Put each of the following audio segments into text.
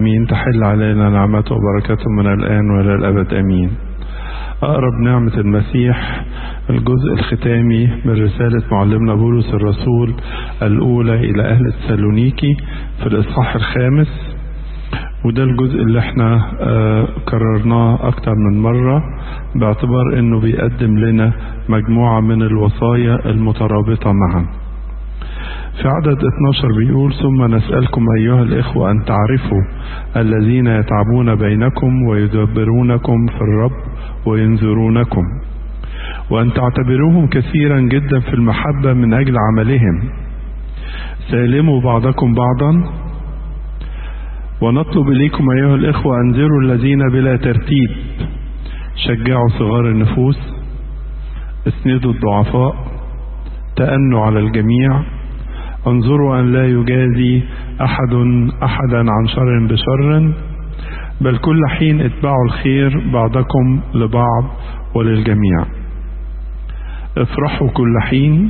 أمين تحل علينا نعمته وبركاته من الآن وإلى الأبد أمين أقرب نعمة المسيح الجزء الختامي من رسالة معلمنا بولس الرسول الأولى إلى أهل تسالونيكي في الإصحاح الخامس وده الجزء اللي احنا آه كررناه أكتر من مرة باعتبار أنه بيقدم لنا مجموعة من الوصايا المترابطة معا في عدد 12 بيقول ثم نسألكم أيها الإخوة أن تعرفوا الذين يتعبون بينكم ويدبرونكم في الرب وينذرونكم وأن تعتبروهم كثيرا جدا في المحبة من أجل عملهم سالموا بعضكم بعضا ونطلب إليكم أيها الإخوة أنذروا الذين بلا ترتيب شجعوا صغار النفوس اسندوا الضعفاء تأنوا على الجميع انظروا أن لا يجازي أحد أحدا عن شر بشر بل كل حين اتبعوا الخير بعضكم لبعض وللجميع افرحوا كل حين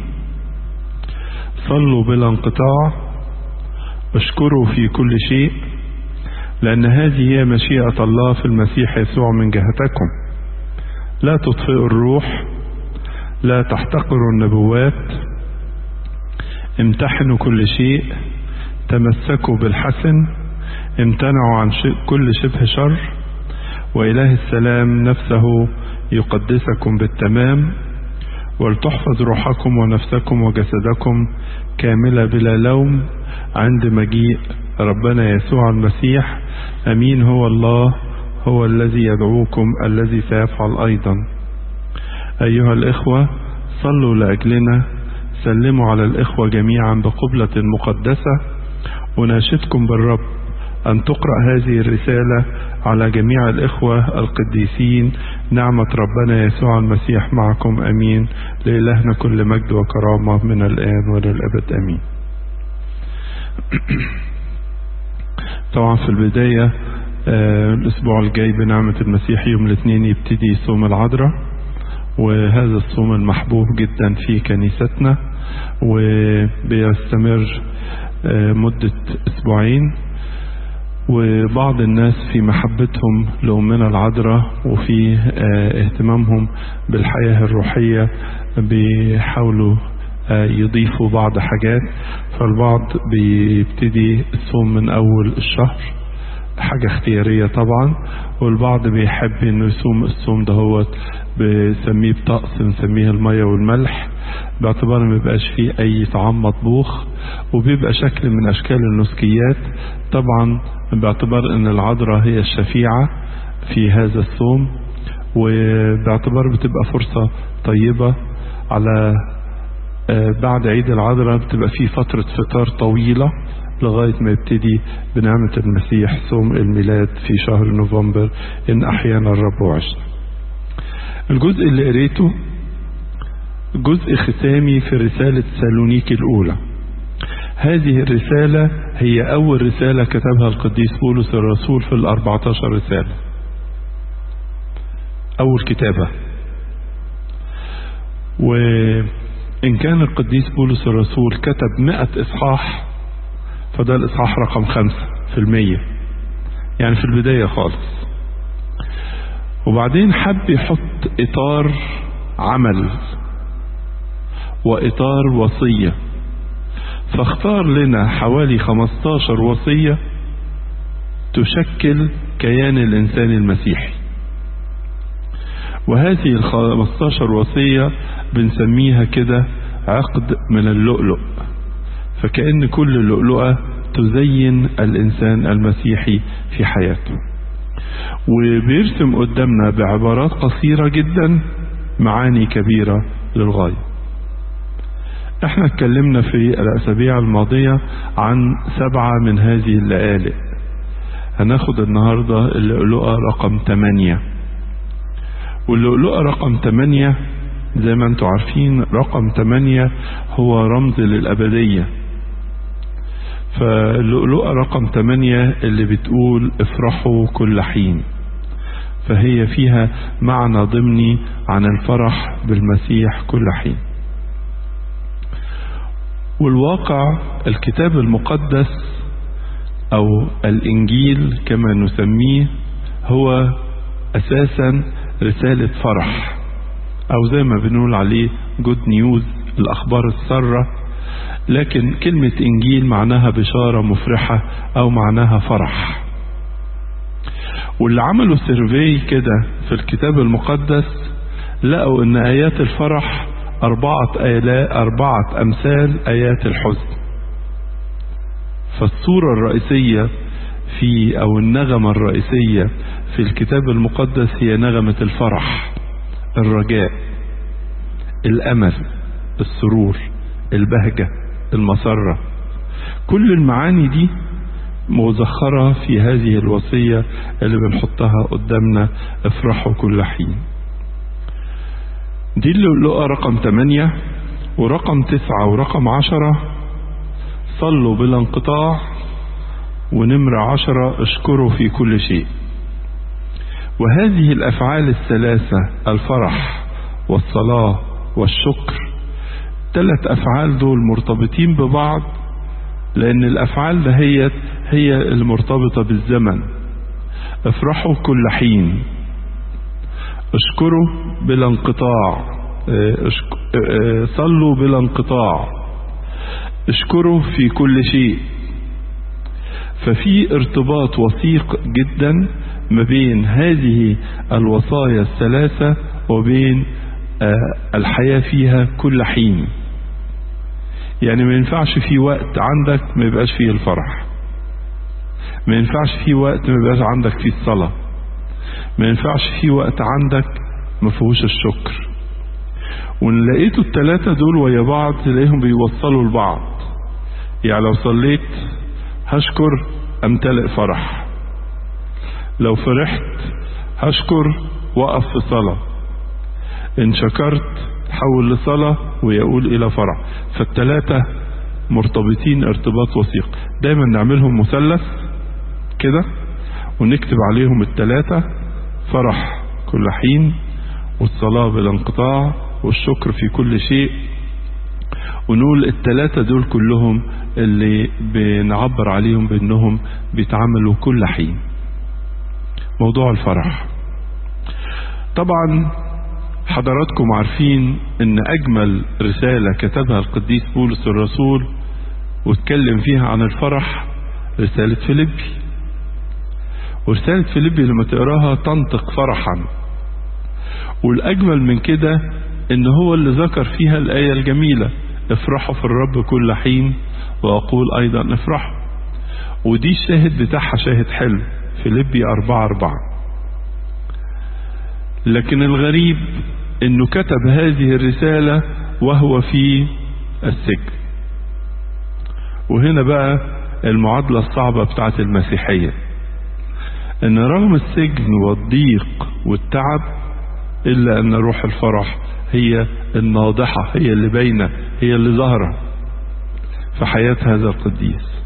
صلوا بلا انقطاع اشكروا في كل شيء لأن هذه هي مشيئة الله في المسيح يسوع من جهتكم لا تطفئوا الروح لا تحتقروا النبوات امتحنوا كل شيء تمسكوا بالحسن امتنعوا عن كل شبه شر وإله السلام نفسه يقدسكم بالتمام ولتحفظ روحكم ونفسكم وجسدكم كاملة بلا لوم عند مجيء ربنا يسوع المسيح أمين هو الله هو الذي يدعوكم الذي سيفعل أيضا أيها الإخوة صلوا لأجلنا سلموا على الإخوة جميعا بقبلة مقدسة أناشدكم بالرب أن تقرأ هذه الرسالة على جميع الإخوة القديسين نعمة ربنا يسوع المسيح معكم أمين لإلهنا كل مجد وكرامة من الآن وللأبد أمين طبعا في البداية آه الأسبوع الجاي بنعمة المسيح يوم الاثنين يبتدي صوم العذراء وهذا الصوم المحبوب جدا في كنيستنا وبيستمر آه مدة أسبوعين وبعض الناس في محبتهم لأمنا العذراء وفي اه اهتمامهم بالحياة الروحية بيحاولوا اه يضيفوا بعض حاجات فالبعض بيبتدي الصوم من أول الشهر حاجة اختيارية طبعا والبعض بيحب انه يصوم الصوم دهوت بسميه بطقس نسميه المية والملح باعتبار ما بيبقاش فيه اي طعام مطبوخ وبيبقى شكل من اشكال النسكيات طبعا باعتبار ان العذراء هي الشفيعة في هذا الصوم وباعتبار بتبقى فرصة طيبة على بعد عيد العذراء بتبقى في فترة فطار طويلة لغاية ما يبتدي بنعمة المسيح صوم الميلاد في شهر نوفمبر إن أحيانا الرب وعشنا الجزء اللي قريته جزء ختامي في رسالة سالونيكي الأولى هذه الرسالة هي أول رسالة كتبها القديس بولس الرسول في الأربعة عشر رسالة أول كتابة وإن كان القديس بولس الرسول كتب مئة إصحاح فده الإصحاح رقم خمسة في المية يعني في البداية خالص وبعدين حب يحط إطار عمل وإطار وصية فاختار لنا حوالي 15 وصية تشكل كيان الإنسان المسيحي وهذه ال 15 وصية بنسميها كده عقد من اللؤلؤ فكأن كل لؤلؤة تزين الإنسان المسيحي في حياته وبيرسم قدامنا بعبارات قصيرة جدا معاني كبيرة للغاية احنا اتكلمنا في الأسابيع الماضية عن سبعة من هذه اللآلئ هناخد النهاردة اللؤلؤة رقم 8 واللؤلؤة رقم 8 زي ما انتم عارفين رقم 8 هو رمز للأبدية فاللؤلؤة رقم 8 اللي بتقول افرحوا كل حين فهي فيها معنى ضمني عن الفرح بالمسيح كل حين والواقع الكتاب المقدس أو الإنجيل كما نسميه هو أساسا رسالة فرح أو زي ما بنقول عليه جود نيوز الأخبار السارة لكن كلمة إنجيل معناها بشارة مفرحة أو معناها فرح واللي عملوا سيرفي كده في الكتاب المقدس لقوا ان ايات الفرح اربعة آلاء اربعة امثال ايات الحزن فالصورة الرئيسية في او النغمة الرئيسية في الكتاب المقدس هي نغمة الفرح الرجاء الامل السرور البهجة المسرة كل المعاني دي مزخرة في هذه الوصية اللي بنحطها قدامنا افرحوا كل حين دي اللقاء رقم 8 ورقم 9 ورقم 10 صلوا بلا انقطاع ونمرة 10 اشكروا في كل شيء وهذه الأفعال الثلاثة الفرح والصلاة والشكر ثلاث أفعال دول مرتبطين ببعض لأن الأفعال دهيت هي المرتبطة بالزمن افرحوا كل حين اشكروا بلا انقطاع صلوا بلا انقطاع اشكروا في كل شيء ففي ارتباط وثيق جدا ما بين هذه الوصايا الثلاثة وبين الحياة فيها كل حين يعني ما ينفعش في وقت عندك ما يبقاش فيه الفرح ما ينفعش في وقت ما يبقاش عندك فيه الصلاة ما ينفعش في وقت عندك ما فيهوش الشكر وان لقيتوا التلاتة دول ويا بعض تلاقيهم بيوصلوا لبعض يعني لو صليت هشكر امتلئ فرح لو فرحت هشكر وقف في صلاة ان شكرت تحول لصلاة ويقول الى فرح فالتلاتة مرتبطين ارتباط وثيق دايما نعملهم مثلث كده ونكتب عليهم التلاتة فرح كل حين والصلاة بلا انقطاع والشكر في كل شيء ونقول التلاتة دول كلهم اللي بنعبر عليهم بانهم بيتعاملوا كل حين موضوع الفرح طبعا حضراتكم عارفين ان اجمل رسالة كتبها القديس بولس الرسول واتكلم فيها عن الفرح رسالة فيليبي ورسالة فيليبي لما تقراها تنطق فرحا والاجمل من كده ان هو اللي ذكر فيها الاية الجميلة افرحوا في الرب كل حين واقول ايضا افرحوا ودي الشاهد بتاعها شاهد حلو فيليبي أربعة أربعة لكن الغريب انه كتب هذه الرسالة وهو في السجن وهنا بقى المعادلة الصعبة بتاعت المسيحية ان رغم السجن والضيق والتعب الا ان روح الفرح هي الناضحة هي اللي باينة هي اللي ظاهرة في حياة هذا القديس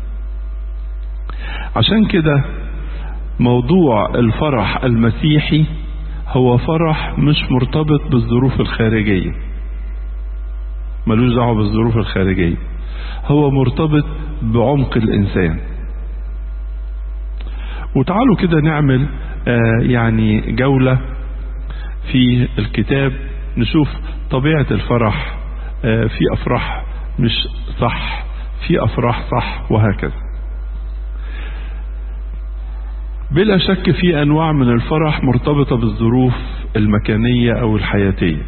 عشان كده موضوع الفرح المسيحي هو فرح مش مرتبط بالظروف الخارجية ملوش دعوة بالظروف الخارجية هو مرتبط بعمق الإنسان وتعالوا كده نعمل آه يعني جولة في الكتاب نشوف طبيعة الفرح آه في أفراح مش صح في أفراح صح وهكذا بلا شك في أنواع من الفرح مرتبطة بالظروف المكانية أو الحياتية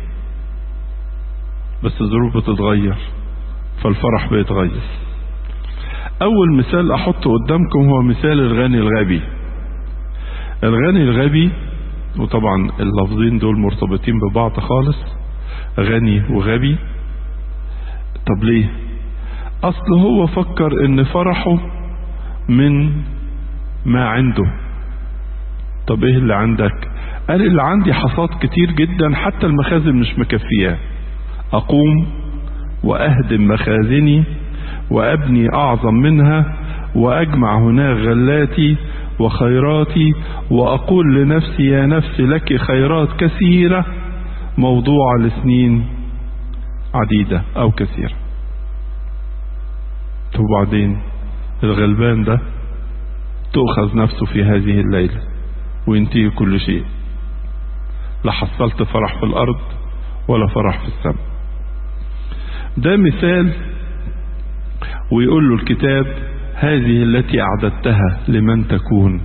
بس الظروف بتتغير فالفرح بيتغير أول مثال أحطه قدامكم هو مثال الغني الغبي الغني الغبي وطبعا اللفظين دول مرتبطين ببعض خالص غني وغبي طب ليه أصل هو فكر إن فرحه من ما عنده طب ايه اللي عندك قال اللي عندي حصاد كتير جدا حتى المخازن مش مكفياه اقوم واهدم مخازني وابني اعظم منها واجمع هناك غلاتي وخيراتي واقول لنفسي يا نفس لك خيرات كثيرة موضوعة لسنين عديدة او كثيرة طب وبعدين الغلبان ده تؤخذ نفسه في هذه الليلة وينتهي كل شيء لا حصلت فرح في الأرض ولا فرح في السماء ده مثال ويقول له الكتاب هذه التي أعددتها لمن تكون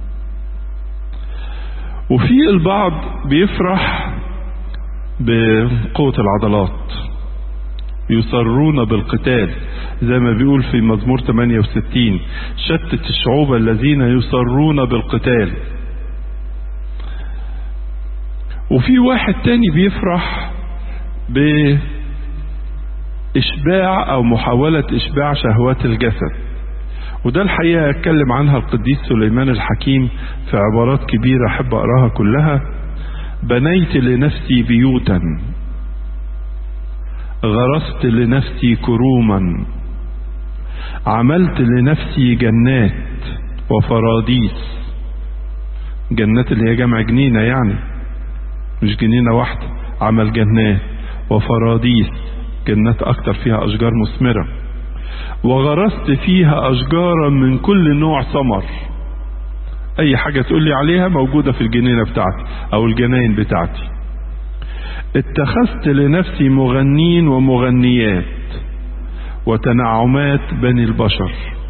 وفي البعض بيفرح بقوة العضلات يصرون بالقتال زي ما بيقول في مزمور 68 شتت الشعوب الذين يصرون بالقتال وفي واحد تاني بيفرح بإشباع أو محاولة إشباع شهوات الجسد وده الحقيقة اتكلم عنها القديس سليمان الحكيم في عبارات كبيرة أحب أقراها كلها بنيت لنفسي بيوتا غرست لنفسي كروما عملت لنفسي جنات وفراديس جنات اللي هي جمع جنينة يعني مش جنينة واحدة عمل جنات وفراديس جنات أكتر فيها أشجار مثمرة وغرست فيها أشجارا من كل نوع ثمر أي حاجة تقول لي عليها موجودة في الجنينة بتاعتي أو الجناين بتاعتي اتخذت لنفسي مغنين ومغنيات وتنعمات بني البشر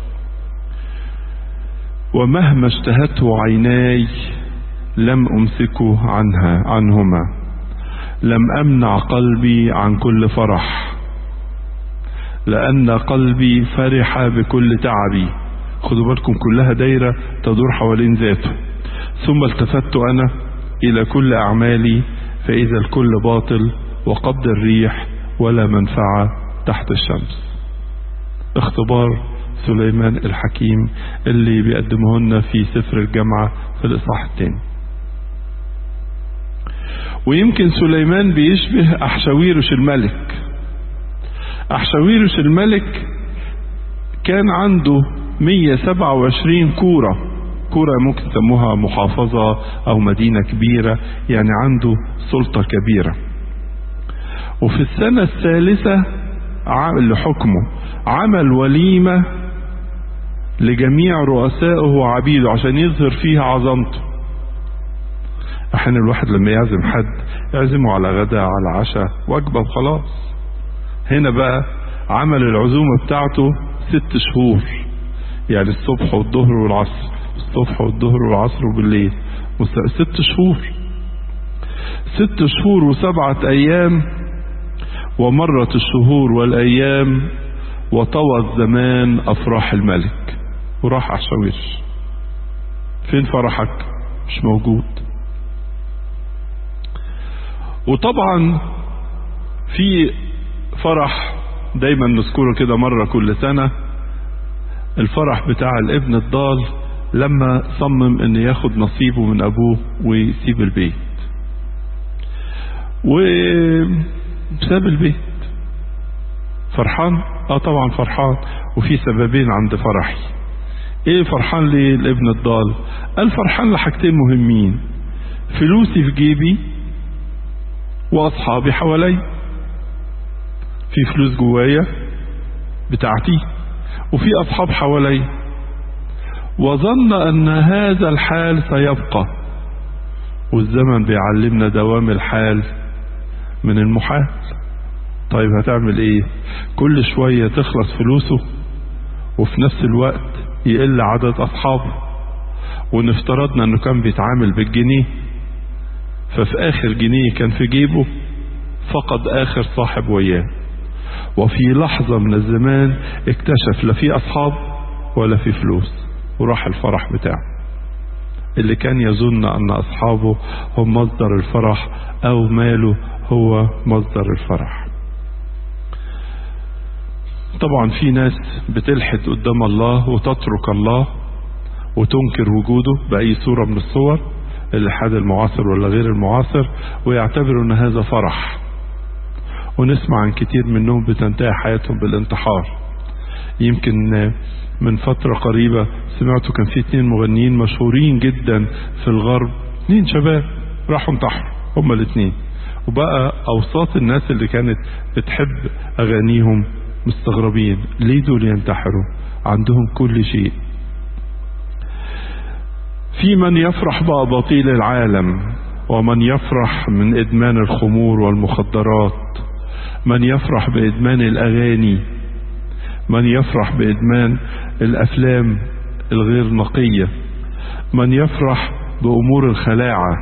ومهما اشتهته عيناي لم أمسكه عنها عنهما لم أمنع قلبي عن كل فرح لأن قلبي فرح بكل تعبي خدوا بالكم كلها دايرة تدور حوالين ذاته ثم التفت أنا إلى كل أعمالي فإذا الكل باطل وقبض الريح ولا منفعة تحت الشمس اختبار سليمان الحكيم اللي بيقدمه لنا في سفر الجامعة في الإصحاح الثاني ويمكن سليمان بيشبه أحشاويرش الملك أحشاويرش الملك كان عنده 127 كورة كورة ممكن تسموها محافظة أو مدينة كبيرة يعني عنده سلطة كبيرة وفي السنة الثالثة لحكمه عمل وليمة لجميع رؤسائه وعبيده عشان يظهر فيها عظمته احيانا الواحد لما يعزم حد يعزمه على غدا على عشاء وجبة وخلاص هنا بقى عمل العزومة بتاعته ست شهور يعني الصبح والظهر والعصر الصبح والظهر والعصر وبالليل ست شهور ست شهور وسبعة أيام ومرت الشهور والأيام وطوى الزمان أفراح الملك وراح عشاويرش فين فرحك مش موجود وطبعا في فرح دايما نذكره كده مرة كل سنة الفرح بتاع الابن الضال لما صمم ان ياخد نصيبه من ابوه ويسيب البيت وساب البيت فرحان اه طبعا فرحان وفي سببين عند فرحي ايه فرحان ليه الابن الضال قال فرحان لحاجتين مهمين فلوسي في جيبي واصحابي حوالي في فلوس جوايا بتاعتي وفي اصحاب حوالي وظن ان هذا الحال سيبقى والزمن بيعلمنا دوام الحال من المحال طيب هتعمل ايه كل شوية تخلص فلوسه وفي نفس الوقت يقل عدد اصحابه ونفترضنا انه كان بيتعامل بالجنيه ففي اخر جنيه كان في جيبه فقد اخر صاحب وياه وفي لحظة من الزمان اكتشف لا في اصحاب ولا في فلوس وراح الفرح بتاعه اللي كان يظن ان اصحابه هم مصدر الفرح او ماله هو مصدر الفرح طبعا في ناس بتلحد قدام الله وتترك الله وتنكر وجوده بأي صورة من الصور الإلحاد المعاصر ولا غير المعاصر ويعتبروا أن هذا فرح ونسمع عن كتير منهم بتنتهي حياتهم بالانتحار يمكن من فترة قريبة سمعتوا كان في اتنين مغنيين مشهورين جدا في الغرب اتنين شباب راحوا انتحروا هما الاتنين وبقى أوساط الناس اللي كانت بتحب أغانيهم مستغربين ليه دول ينتحروا عندهم كل شيء في من يفرح بأباطيل العالم ومن يفرح من إدمان الخمور والمخدرات من يفرح بإدمان الأغاني من يفرح بإدمان الأفلام الغير نقية من يفرح بأمور الخلاعة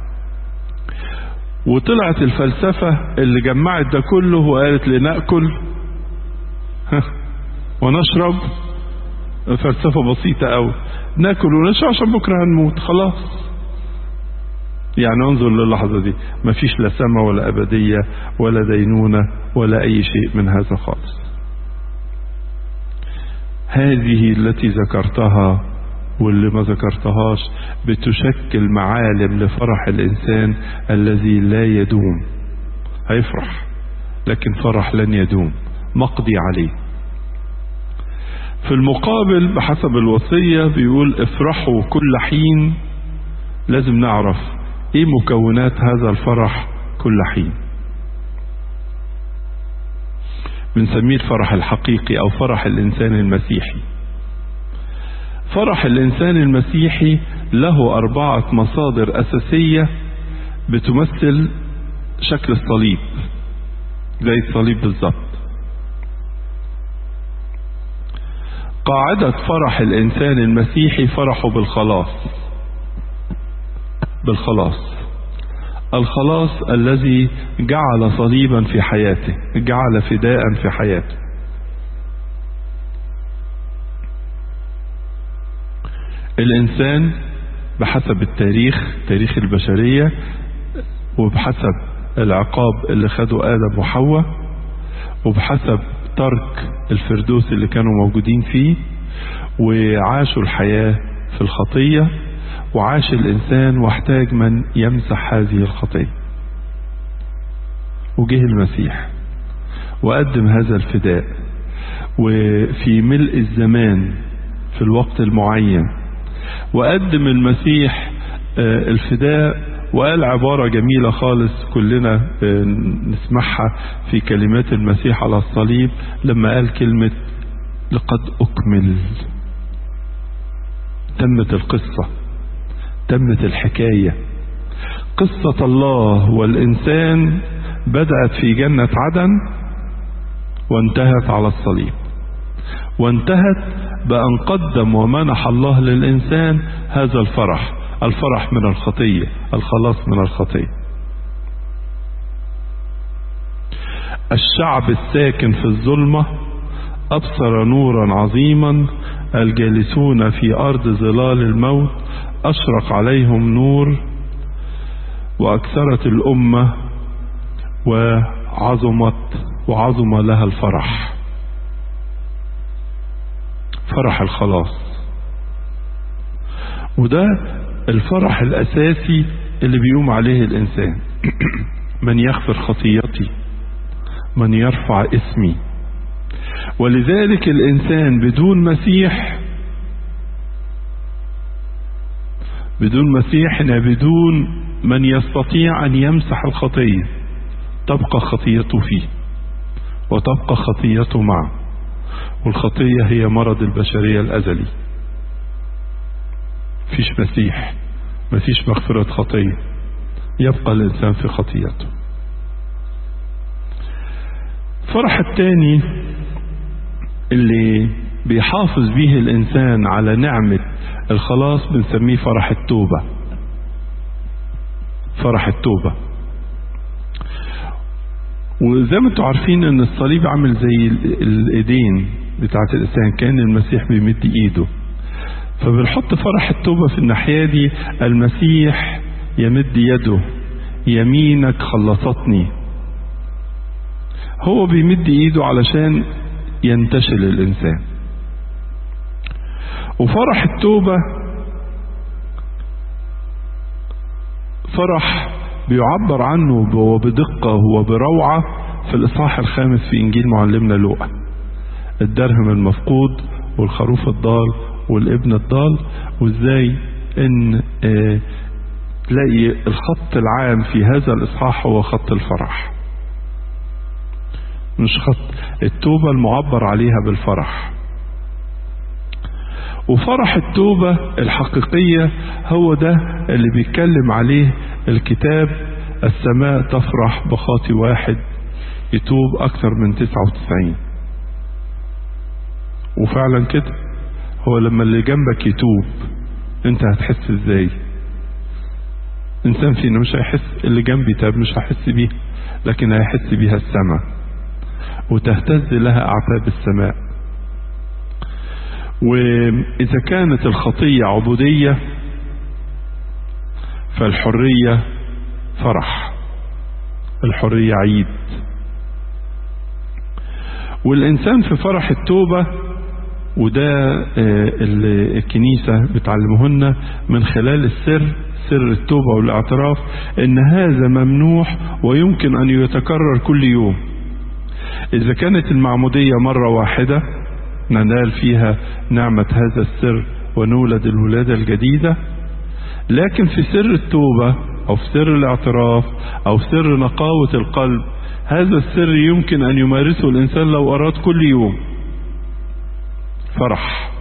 وطلعت الفلسفة اللي جمعت ده كله وقالت لنأكل ونشرب فلسفة بسيطة أوي ناكل ونشرب عشان بكرة هنموت خلاص يعني انظر للحظة دي مفيش لا سما ولا أبدية ولا دينونة ولا أي شيء من هذا خالص هذه التي ذكرتها واللي ما ذكرتهاش بتشكل معالم لفرح الإنسان الذي لا يدوم هيفرح لكن فرح لن يدوم مقضي عليه في المقابل بحسب الوصية بيقول افرحوا كل حين لازم نعرف ايه مكونات هذا الفرح كل حين بنسميه الفرح الحقيقي او فرح الانسان المسيحي فرح الانسان المسيحي له اربعة مصادر اساسية بتمثل شكل الصليب زي الصليب بالظبط قاعدة فرح الإنسان المسيحي فرحه بالخلاص بالخلاص الخلاص الذي جعل صليبا في حياته جعل فداء في حياته الإنسان بحسب التاريخ تاريخ البشرية وبحسب العقاب اللي خده آدم وحواء وبحسب ترك الفردوس اللي كانوا موجودين فيه وعاشوا الحياة في الخطية وعاش الإنسان واحتاج من يمسح هذه الخطية وجه المسيح وقدم هذا الفداء وفي ملء الزمان في الوقت المعين وقدم المسيح الفداء وقال عبارة جميلة خالص كلنا نسمعها في كلمات المسيح على الصليب لما قال كلمة لقد أكمل تمت القصة تمت الحكاية قصة الله والإنسان بدأت في جنة عدن وانتهت على الصليب وانتهت بأن قدم ومنح الله للإنسان هذا الفرح الفرح من الخطية الخلاص من الخطية الشعب الساكن في الظلمة أبصر نورا عظيما الجالسون في أرض ظلال الموت أشرق عليهم نور وأكثرت الأمة وعظمت وعظم لها الفرح فرح الخلاص وده الفرح الأساسي اللي بيقوم عليه الإنسان من يغفر خطيتي من يرفع اسمي ولذلك الإنسان بدون مسيح بدون مسيحنا بدون من يستطيع أن يمسح الخطية تبقى خطيته فيه وتبقى خطيته معه والخطية هي مرض البشرية الأزلي فيش مسيح مفيش مغفرة خطية يبقى الإنسان في خطيته فرح التاني اللي بيحافظ به الإنسان على نعمة الخلاص بنسميه فرح التوبة فرح التوبة وزي ما انتم عارفين ان الصليب عامل زي الايدين بتاعت الانسان كان المسيح بيمد ايده فبنحط فرح التوبة في الناحية دي المسيح يمد يده يمينك خلصتني هو بيمد ايده علشان ينتشل الانسان وفرح التوبة فرح بيعبر عنه وبدقة وبروعة في الإصحاح الخامس في إنجيل معلمنا لوقا الدرهم المفقود والخروف الضال والابن الضال وازاي ان اه تلاقي الخط العام في هذا الإصحاح هو خط الفرح مش خط التوبة المعبر عليها بالفرح وفرح التوبة الحقيقية هو ده اللي بيتكلم عليه الكتاب السماء تفرح بخاطي واحد يتوب أكثر من 99 وفعلا كده هو لما اللي جنبك يتوب انت هتحس ازاي انسان فينا مش هيحس اللي جنبي تاب مش هيحس بيه لكن هيحس بيها السماء وتهتز لها اعتاب السماء واذا كانت الخطيه عبوديه فالحريه فرح الحريه عيد والإنسان في فرح التوبة وده اللي الكنيسة بتعلمهن من خلال السر سر التوبة والاعتراف ان هذا ممنوح ويمكن ان يتكرر كل يوم اذا كانت المعمودية مرة واحدة ننال فيها نعمة هذا السر ونولد الولادة الجديدة لكن في سر التوبة او في سر الاعتراف او في سر نقاوة القلب هذا السر يمكن أن يمارسه الإنسان لو أراد كل يوم فرح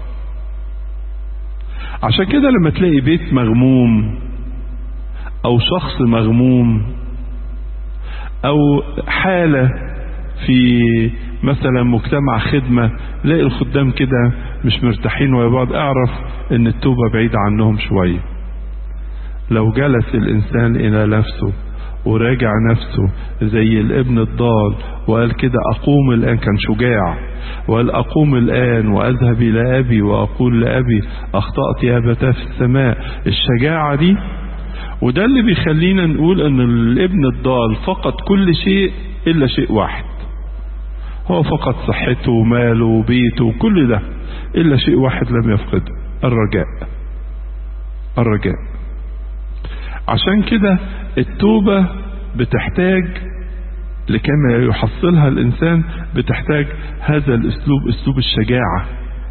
عشان كده لما تلاقي بيت مغموم أو شخص مغموم أو حالة في مثلا مجتمع خدمة لاقي الخدام كده مش مرتاحين ويا بعض اعرف ان التوبة بعيدة عنهم شوية لو جلس الانسان الى نفسه وراجع نفسه زي الابن الضال وقال كده أقوم الآن كان شجاع وقال أقوم الآن وأذهب إلى أبي وأقول لأبي أخطأت يا أبتاه في السماء الشجاعة دي وده اللي بيخلينا نقول أن الابن الضال فقد كل شيء إلا شيء واحد هو فقد صحته وماله وبيته وكل ده إلا شيء واحد لم يفقده الرجاء الرجاء عشان كده التوبة بتحتاج لكما يحصلها الإنسان بتحتاج هذا الأسلوب أسلوب الشجاعة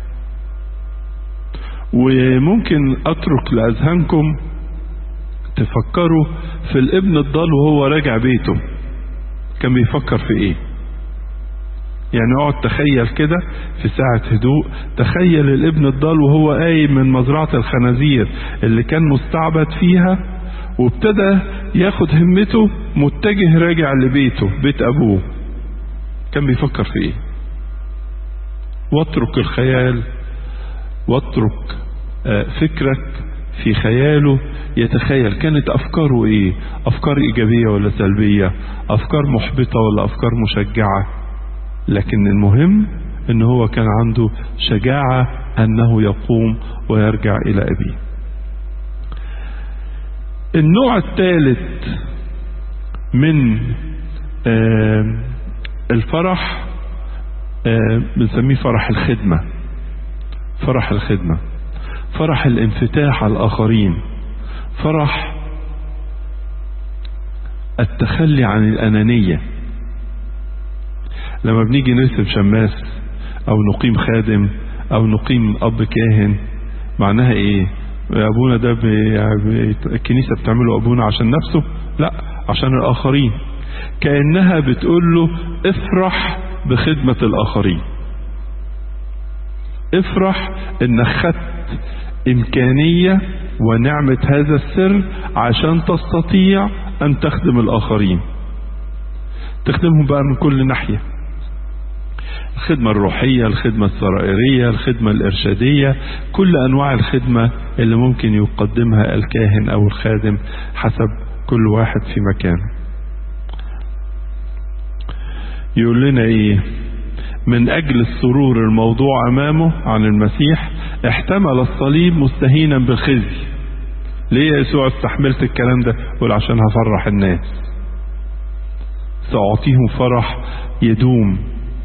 وممكن أترك لأذهانكم تفكروا في الابن الضال وهو راجع بيته كان بيفكر في ايه يعني اقعد تخيل كده في ساعة هدوء تخيل الابن الضال وهو قايم من مزرعة الخنازير اللي كان مستعبد فيها وابتدى ياخد همته متجه راجع لبيته بيت ابوه كان بيفكر في ايه واترك الخيال واترك فكرك في خياله يتخيل كانت افكاره ايه افكار ايجابية ولا سلبية افكار محبطة ولا افكار مشجعة لكن المهم ان هو كان عنده شجاعة انه يقوم ويرجع الى ابيه النوع الثالث من الفرح بنسميه فرح الخدمة فرح الخدمة فرح الانفتاح على الآخرين فرح التخلي عن الأنانية لما بنيجي نرسم شماس أو نقيم خادم أو نقيم أب كاهن معناها إيه أبونا ده بي... الكنيسة بتعمله أبونا عشان نفسه لا عشان الآخرين كأنها بتقول له افرح بخدمة الآخرين افرح انك خدت امكانية ونعمة هذا السر عشان تستطيع ان تخدم الاخرين تخدمهم بقى من كل ناحية الخدمة الروحية الخدمة السرائرية الخدمة الإرشادية كل أنواع الخدمة اللي ممكن يقدمها الكاهن أو الخادم حسب كل واحد في مكانه يقول لنا إيه من أجل السرور الموضوع أمامه عن المسيح احتمل الصليب مستهينا بالخزي ليه يا يسوع استحملت الكلام ده قول عشان هفرح الناس سأعطيهم فرح يدوم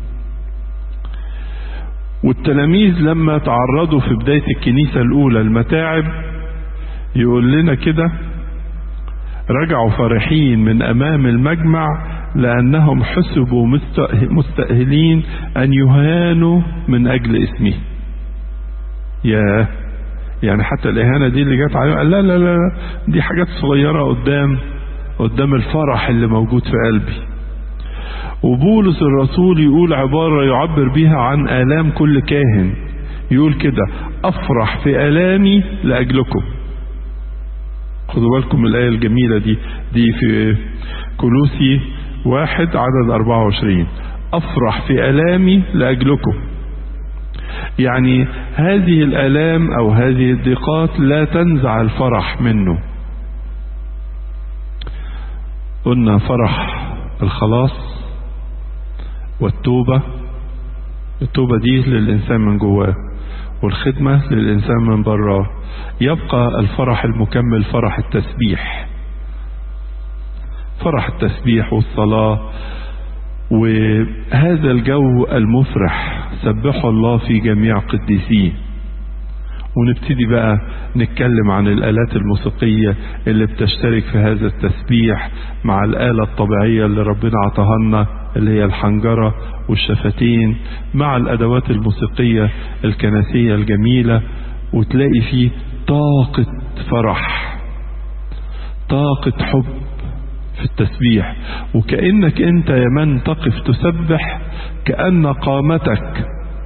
والتلاميذ لما تعرضوا في بداية الكنيسة الأولى المتاعب يقول لنا كده رجعوا فرحين من أمام المجمع لأنهم حسبوا مستأهلين أن يهانوا من أجل اسمه يا يعني حتى الإهانة دي اللي جت عليهم لا لا لا دي حاجات صغيرة قدام قدام الفرح اللي موجود في قلبي وبولس الرسول يقول عبارة يعبر بها عن آلام كل كاهن يقول كده افرح في الامي لاجلكم خدوا بالكم من الايه الجميله دي دي في كلوسي واحد عدد 24 افرح في الامي لاجلكم يعني هذه الالام او هذه الضيقات لا تنزع الفرح منه قلنا فرح الخلاص والتوبة التوبة دي للإنسان من جواه والخدمة للإنسان من براه يبقى الفرح المكمل فرح التسبيح فرح التسبيح والصلاة وهذا الجو المفرح سبحوا الله في جميع قديسيه ونبتدي بقى نتكلم عن الآلات الموسيقية اللي بتشترك في هذا التسبيح مع الآلة الطبيعية اللي ربنا عطاها لنا اللي هي الحنجرة والشفتين مع الأدوات الموسيقية الكنسية الجميلة وتلاقي فيه طاقة فرح طاقة حب في التسبيح وكأنك أنت يا من تقف تسبح كأن قامتك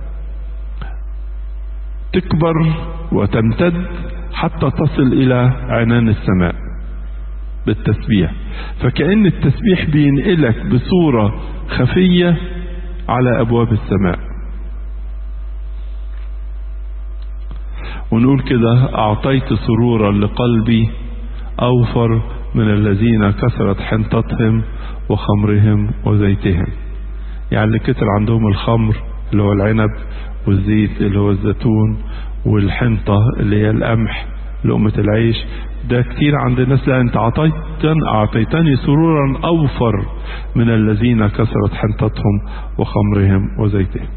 تكبر وتمتد حتى تصل إلى عنان السماء بالتسبيح فكأن التسبيح بينقلك بصورة خفية على أبواب السماء ونقول كده أعطيت سرورا لقلبي أوفر من الذين كثرت حنطتهم وخمرهم وزيتهم يعني اللي كتر عندهم الخمر اللي هو العنب والزيت اللي هو الزيتون والحنطة اللي هي القمح لقمة العيش ده كتير عند الناس لا انت اعطيتني اعطيتني سرورا اوفر من الذين كثرت حنطتهم وخمرهم وزيتهم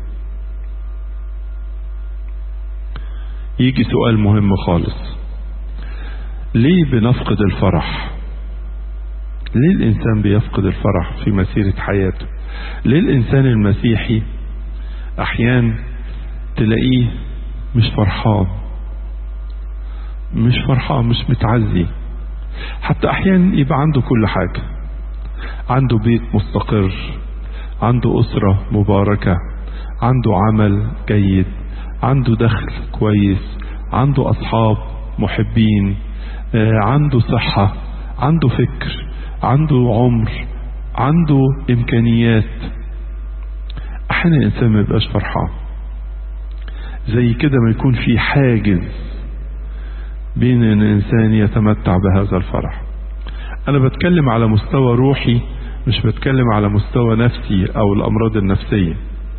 يجي سؤال مهم خالص ليه بنفقد الفرح ليه الانسان بيفقد الفرح في مسيرة حياته ليه الانسان المسيحي احيان تلاقيه مش فرحان مش فرحان مش متعزي حتى احيانا يبقى عنده كل حاجة عنده بيت مستقر عنده اسرة مباركة عنده عمل جيد عنده دخل كويس عنده اصحاب محبين عنده صحة عنده فكر عنده عمر عنده امكانيات احيانا الانسان ما يبقاش فرحان زي كده ما يكون في حاجز بين ان الانسان يتمتع بهذا الفرح انا بتكلم على مستوى روحي مش بتكلم على مستوى نفسي او الامراض النفسية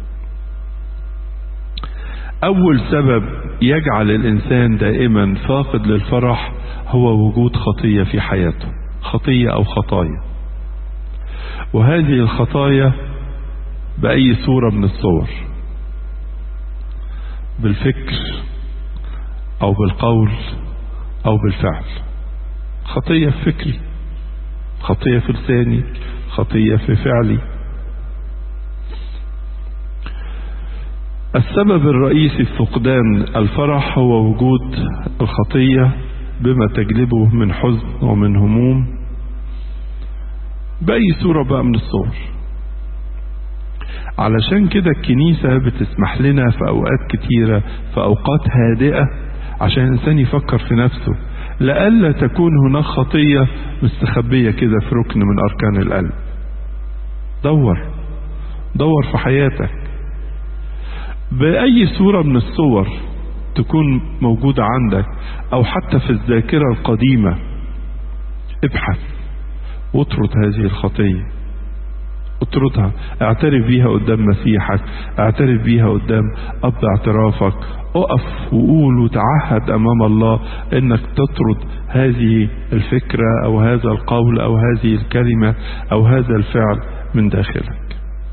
اول سبب يجعل الانسان دائما فاقد للفرح هو وجود خطية في حياته خطية او خطايا وهذه الخطايا بأي صورة من الصور بالفكر او بالقول او بالفعل خطية في فكري خطية في لساني خطية في فعلي السبب الرئيسي في فقدان الفرح هو وجود الخطية بما تجلبه من حزن ومن هموم بأي صورة بقى من الصور علشان كده الكنيسة بتسمح لنا في أوقات كتيرة في أوقات هادئة عشان الإنسان يفكر في نفسه لألا تكون هناك خطية مستخبية كده في ركن من أركان القلب دور دور في حياتك بأي صورة من الصور تكون موجودة عندك أو حتى في الذاكرة القديمة ابحث واطرد هذه الخطية اطردها اعترف بيها قدام مسيحك اعترف بيها قدام اب اعترافك اقف وقول وتعهد امام الله انك تطرد هذه الفكرة او هذا القول او هذه الكلمة او هذا الفعل من داخلك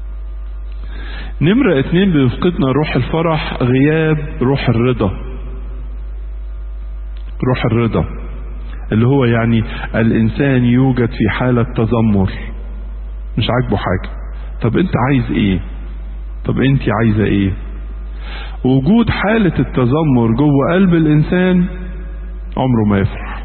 نمرة اتنين بيفقدنا روح الفرح غياب روح الرضا روح الرضا اللي هو يعني الانسان يوجد في حالة تذمر مش عاجبه حاجة طب انت عايز ايه طب انت عايزة ايه وجود حالة التذمر جوه قلب الانسان عمره ما يفرح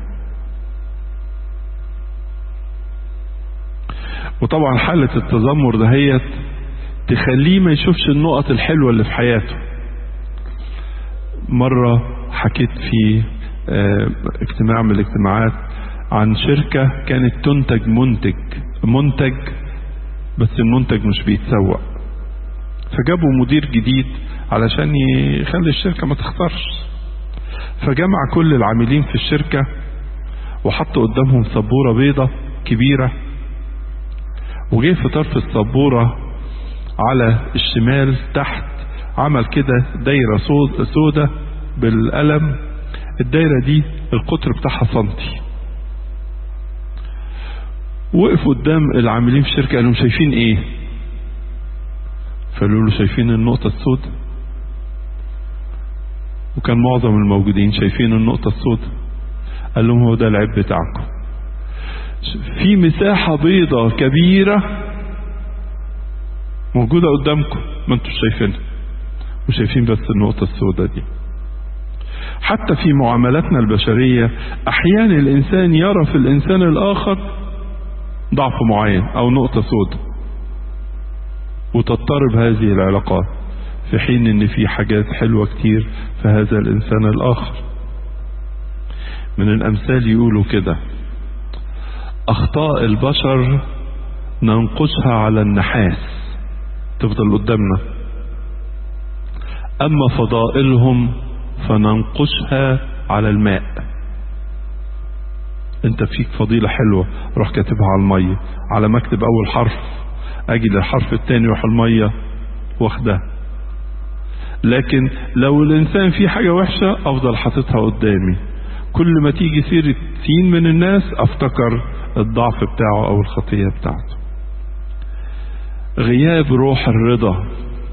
وطبعا حالة التذمر دهيت تخليه ما يشوفش النقط الحلوة اللي في حياته مرة حكيت في اجتماع من الاجتماعات عن شركة كانت تنتج منتج منتج بس المنتج مش بيتسوق فجابوا مدير جديد علشان يخلي الشركة ما تخسرش فجمع كل العاملين في الشركة وحط قدامهم سبورة بيضة كبيرة وجه في طرف السبورة على الشمال تحت عمل كده دايرة سودة بالقلم الدايرة دي القطر بتاعها سنتي وقفوا قدام العاملين في الشركة قالوا شايفين ايه فقالوا له شايفين النقطة السوداء وكان معظم الموجودين شايفين النقطة السوداء قال لهم هو ده العيب بتاعكم في مساحة بيضة كبيرة موجودة قدامكم ما انتوا شايفينها وشايفين بس النقطة السوداء دي حتى في معاملاتنا البشرية أحيانا الإنسان يرى في الإنسان الآخر ضعف معين أو نقطة سوداء وتضطرب هذه العلاقات في حين ان في حاجات حلوة كتير في هذا الانسان الاخر من الامثال يقولوا كده اخطاء البشر ننقشها على النحاس تفضل قدامنا اما فضائلهم فننقشها على الماء انت فيك فضيلة حلوة روح كاتبها على المية على مكتب اول حرف اجي للحرف التاني روح المية واخدها لكن لو الانسان فيه حاجة وحشة افضل حاططها قدامي كل ما تيجي سيرة سين من الناس افتكر الضعف بتاعه او الخطية بتاعته غياب روح الرضا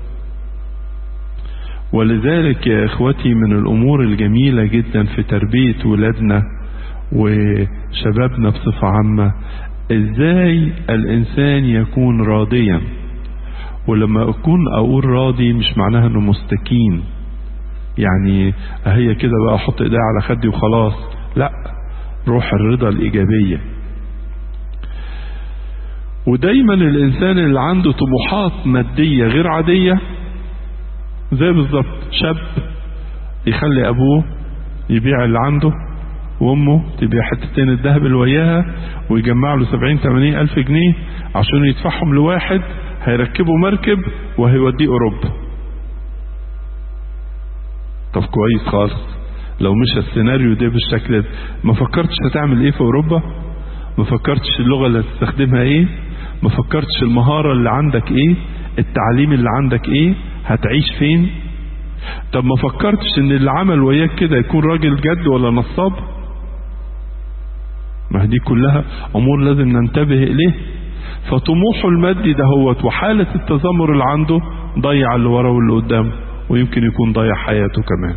ولذلك يا اخوتي من الامور الجميلة جدا في تربية ولادنا وشبابنا بصفة عامة ازاي الانسان يكون راضيا ولما اكون اقول راضي مش معناها انه مستكين يعني هي كده بقى احط ايدي على خدي وخلاص لا روح الرضا الايجابية ودايما الانسان اللي عنده طموحات مادية غير عادية زي بالظبط شاب يخلي ابوه يبيع اللي عنده وامه تبيع حتتين الذهب اللي وياها ويجمع له 70 80 الف جنيه عشان يدفعهم لواحد هيركبوا مركب وهيوديه اوروبا طب كويس خالص لو مش السيناريو ده بالشكل ده ما فكرتش هتعمل ايه في اوروبا ما فكرتش اللغه اللي هتستخدمها ايه ما فكرتش المهاره اللي عندك ايه التعليم اللي عندك ايه هتعيش فين طب ما فكرتش ان اللي عمل وياك كده يكون راجل جد ولا نصاب ما دي كلها امور لازم ننتبه اليه فطموحه المادي ده هو وحالة التذمر اللي عنده ضيع اللي وراه واللي قدامه ويمكن يكون ضيع حياته كمان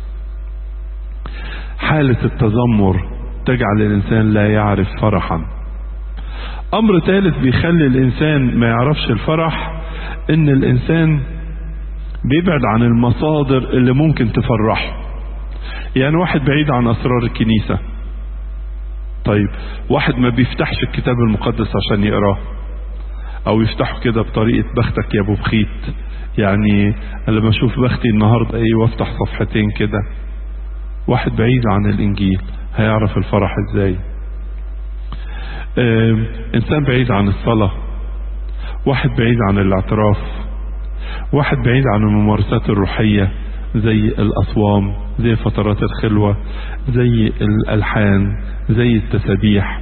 حالة التذمر تجعل الإنسان لا يعرف فرحا أمر ثالث بيخلي الإنسان ما يعرفش الفرح إن الإنسان بيبعد عن المصادر اللي ممكن تفرحه يعني واحد بعيد عن أسرار الكنيسة طيب واحد ما بيفتحش الكتاب المقدس عشان يقراه او يفتحه كده بطريقة بختك يا ابو بخيت يعني لما اشوف بختي النهاردة ايه وافتح صفحتين كده واحد بعيد عن الانجيل هيعرف الفرح ازاي انسان بعيد عن الصلاة واحد بعيد عن الاعتراف واحد بعيد عن الممارسات الروحية زي الأصوام زي فترات الخلوة زي الألحان زي التسابيح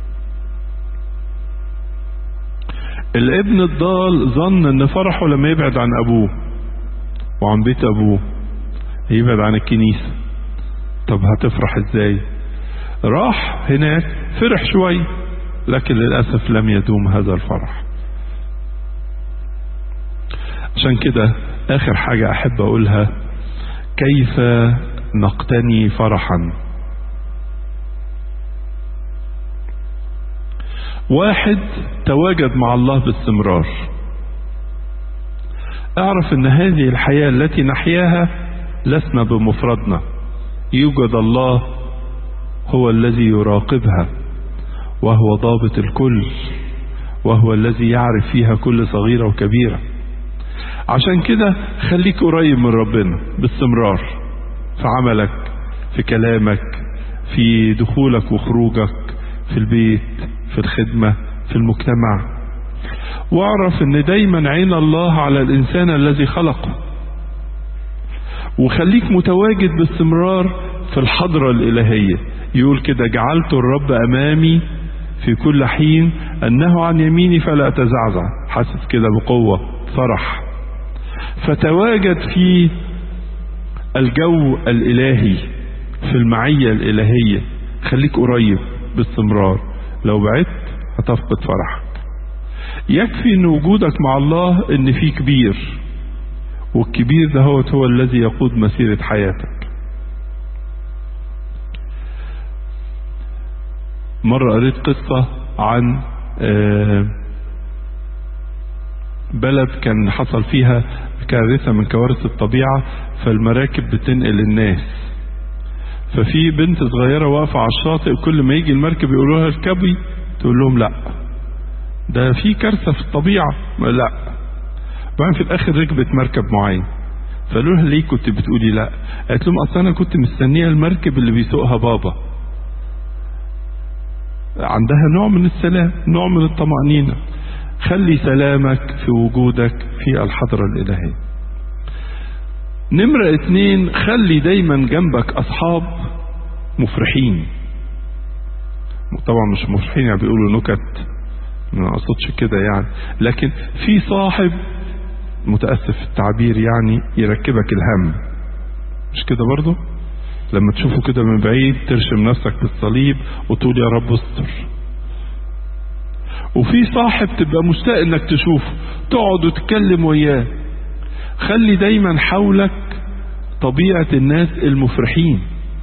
الابن الضال ظن ان فرحه لما يبعد عن ابوه وعن بيت ابوه يبعد عن الكنيسة طب هتفرح ازاي راح هناك فرح شوي لكن للأسف لم يدوم هذا الفرح عشان كده آخر حاجة أحب أقولها كيف نقتني فرحا واحد تواجد مع الله باستمرار اعرف ان هذه الحياة التي نحياها لسنا بمفردنا يوجد الله هو الذي يراقبها وهو ضابط الكل وهو الذي يعرف فيها كل صغيرة وكبيرة عشان كده خليك قريب من ربنا باستمرار في عملك في كلامك في دخولك وخروجك في البيت في الخدمة في المجتمع واعرف ان دايما عين الله على الانسان الذي خلقه وخليك متواجد باستمرار في الحضرة الالهية يقول كده جعلت الرب امامي في كل حين انه عن يميني فلا اتزعزع حاسس كده بقوة فرح فتواجد في الجو الالهي في المعية الالهية خليك قريب باستمرار لو بعدت هتفقد فرحك يكفي ان وجودك مع الله ان في كبير والكبير ده هو, هو الذي يقود مسيرة حياتك مرة قريت قصة عن بلد كان حصل فيها كارثة من كوارث الطبيعة فالمراكب بتنقل الناس ففي بنت صغيرة واقفة على الشاطئ كل ما يجي المركب يقولوا لها اركبي تقول لهم لا ده في كارثة في الطبيعة لا بعدين في الاخر ركبت مركب معين فقالوا لها ليه كنت بتقولي لا قالت لهم اصل انا كنت مستنية المركب اللي بيسوقها بابا عندها نوع من السلام نوع من الطمأنينة خلي سلامك في وجودك في الحضرة الإلهية نمرة اتنين خلي دايما جنبك أصحاب مفرحين طبعا مش مفرحين يعني بيقولوا نكت ما أقصدش كده يعني لكن في صاحب متأسف في التعبير يعني يركبك الهم مش كده برضه لما تشوفه كده من بعيد ترشم نفسك بالصليب وتقول يا رب استر وفي صاحب تبقى مشتاق انك تشوفه تقعد وتتكلم وياه خلي دايما حولك طبيعة الناس المفرحين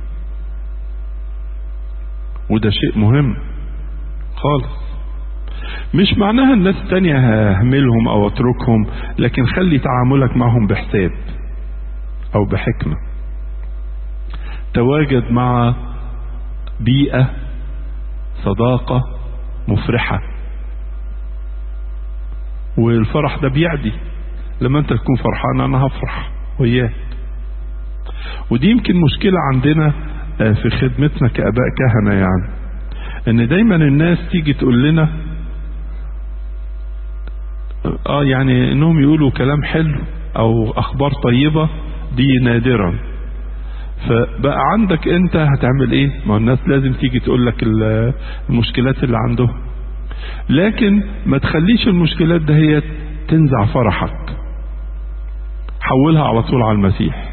وده شيء مهم خالص مش معناها الناس التانية ههملهم او اتركهم لكن خلي تعاملك معهم بحساب او بحكمة تواجد مع بيئة صداقة مفرحة والفرح ده بيعدي لما انت تكون فرحان انا هفرح وياك ودي يمكن مشكلة عندنا في خدمتنا كاباء كهنة يعني ان دايما الناس تيجي تقول لنا اه يعني انهم يقولوا كلام حلو او اخبار طيبة دي نادرا فبقى عندك انت هتعمل ايه ما الناس لازم تيجي تقول لك المشكلات اللي عندهم لكن ما تخليش المشكلات دهيت تنزع فرحك حولها على طول على المسيح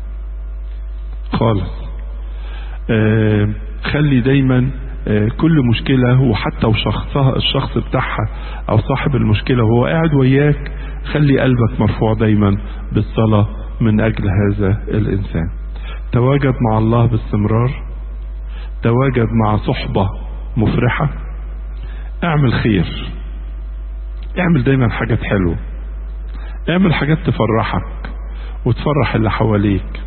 خالص آه خلي دايما آه كل مشكلة وحتى وشخصها الشخص بتاعها او صاحب المشكلة وهو قاعد وياك خلي قلبك مرفوع دايما بالصلاة من اجل هذا الانسان تواجد مع الله باستمرار تواجد مع صحبة مفرحة اعمل خير اعمل دايما حاجات حلوة اعمل حاجات تفرحك وتفرح اللي حواليك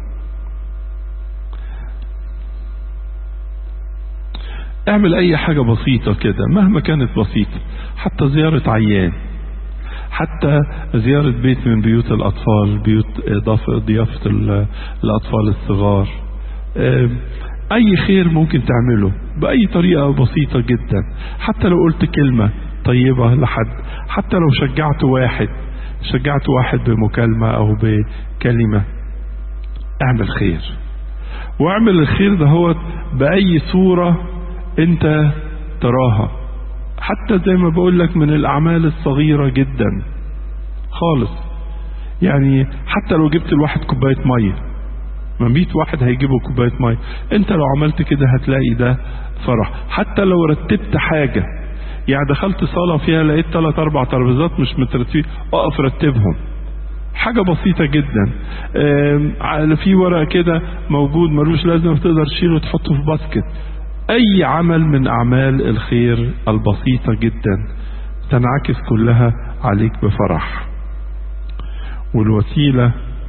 اعمل اي حاجة بسيطة كده مهما كانت بسيطة حتى زيارة عيان حتى زيارة بيت من بيوت الأطفال بيوت ضيافة الأطفال الصغار أي خير ممكن تعمله بأي طريقة بسيطة جدا حتى لو قلت كلمة طيبة لحد حتى لو شجعت واحد شجعت واحد بمكالمة أو بكلمة اعمل خير واعمل الخير ده هو بأي صورة انت تراها حتى زي ما بقول لك من الأعمال الصغيرة جدا خالص يعني حتى لو جبت الواحد كوباية مية ما 100 واحد هيجيبوا كوباية مية انت لو عملت كده هتلاقي ده فرح حتى لو رتبت حاجة يعني دخلت صالة فيها لقيت ثلاث اربع ترابيزات مش مترتبين اقف رتبهم حاجة بسيطة جدا في ورق كده موجود ملوش لازمة تقدر تشيله وتحطه في باسكت اي عمل من اعمال الخير البسيطة جدا تنعكس كلها عليك بفرح والوسيلة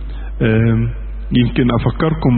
يمكن افكركم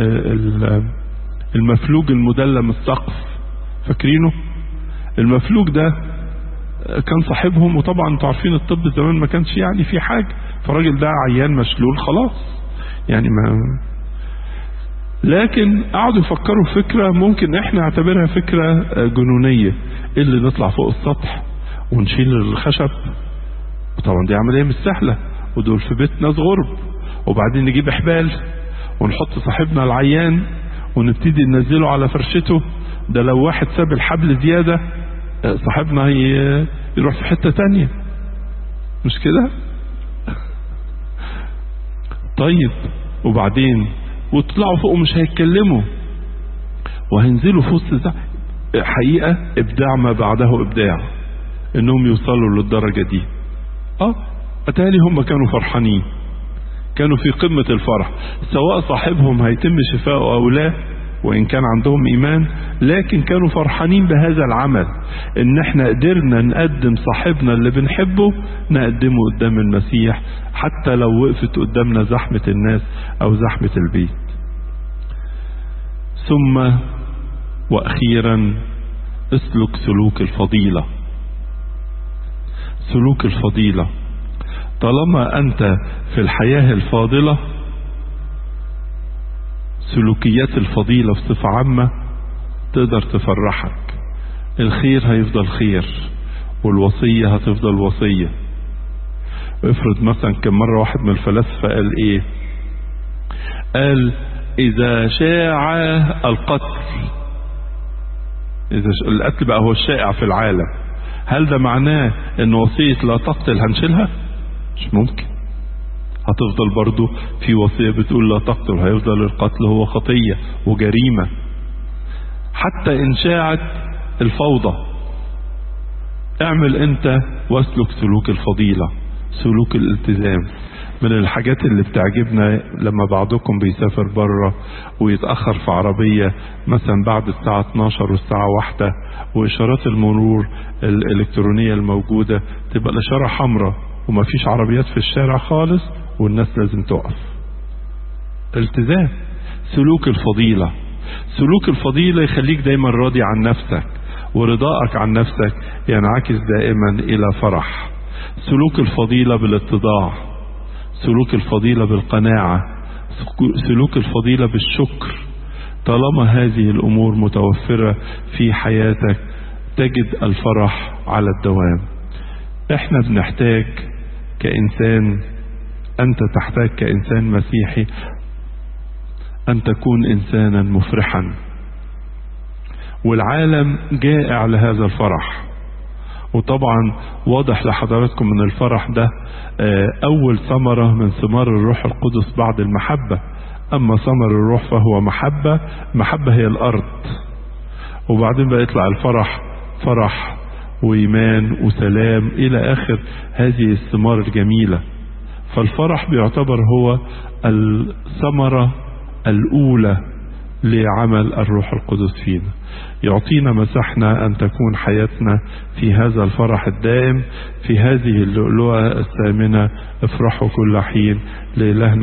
بالمفلوج المدلم السقف فاكرينه المفلوج ده كان صاحبهم وطبعا انتوا عارفين الطب زمان ما كانش يعني في حاجة فالراجل ده عيان مشلول خلاص يعني ما لكن قعدوا يفكروا في فكرة ممكن احنا نعتبرها فكرة جنونية إيه اللي نطلع فوق السطح ونشيل الخشب وطبعا دي عملية مش سهلة ودول في بيت ناس غرب وبعدين نجيب حبال ونحط صاحبنا العيان ونبتدي ننزله على فرشته ده لو واحد ساب الحبل زيادة صاحبنا يروح في حتة تانية مش كده طيب وبعدين وطلعوا فوق مش هيتكلموا وهينزلوا في وسط ده حقيقة ابداع ما بعده ابداع انهم يوصلوا للدرجة دي اه اتالي هم كانوا فرحانين كانوا في قمة الفرح سواء صاحبهم هيتم شفاؤه او لا وان كان عندهم ايمان لكن كانوا فرحانين بهذا العمل ان احنا قدرنا نقدم صاحبنا اللي بنحبه نقدمه قدام المسيح حتى لو وقفت قدامنا زحمة الناس او زحمة البيت ثم واخيرا اسلك سلوك الفضيلة سلوك الفضيلة طالما انت في الحياة الفاضلة سلوكيات الفضيلة بصفة عامة تقدر تفرحك الخير هيفضل خير والوصية هتفضل وصية افرض مثلا كم مرة واحد من الفلاسفة قال ايه قال اذا شاع القتل اذا القتل بقى هو الشائع في العالم هل ده معناه ان وصية لا تقتل هنشيلها مش ممكن هتفضل برضو في وصية بتقول لا تقتل هيفضل القتل هو خطية وجريمة حتى إن شاعت الفوضى اعمل انت واسلك سلوك الفضيلة سلوك الالتزام من الحاجات اللي بتعجبنا لما بعضكم بيسافر بره ويتأخر في عربية مثلا بعد الساعة 12 والساعة واحدة وإشارات المرور الإلكترونية الموجودة تبقى الإشارة حمراء ومفيش عربيات في الشارع خالص والناس لازم تقف التزام سلوك الفضيلة سلوك الفضيلة يخليك دايما راضي عن نفسك ورضاءك عن نفسك ينعكس دائما إلى فرح سلوك الفضيلة بالاتضاع سلوك الفضيلة بالقناعة سلوك الفضيلة بالشكر طالما هذه الأمور متوفرة في حياتك تجد الفرح على الدوام احنا بنحتاج كإنسان أنت تحتاج كإنسان مسيحي أن تكون إنسانا مفرحا والعالم جائع لهذا الفرح وطبعا واضح لحضراتكم من الفرح ده أول ثمرة من ثمار الروح القدس بعد المحبة أما ثمر الروح فهو محبة محبة هي الأرض وبعدين بقى يطلع الفرح فرح وإيمان وسلام إلى آخر هذه الثمار الجميلة فالفرح بيعتبر هو الثمرة الأولى لعمل الروح القدس فينا يعطينا مساحنا أن تكون حياتنا في هذا الفرح الدائم في هذه اللؤلؤة الثامنة افرحوا كل حين لإلهنا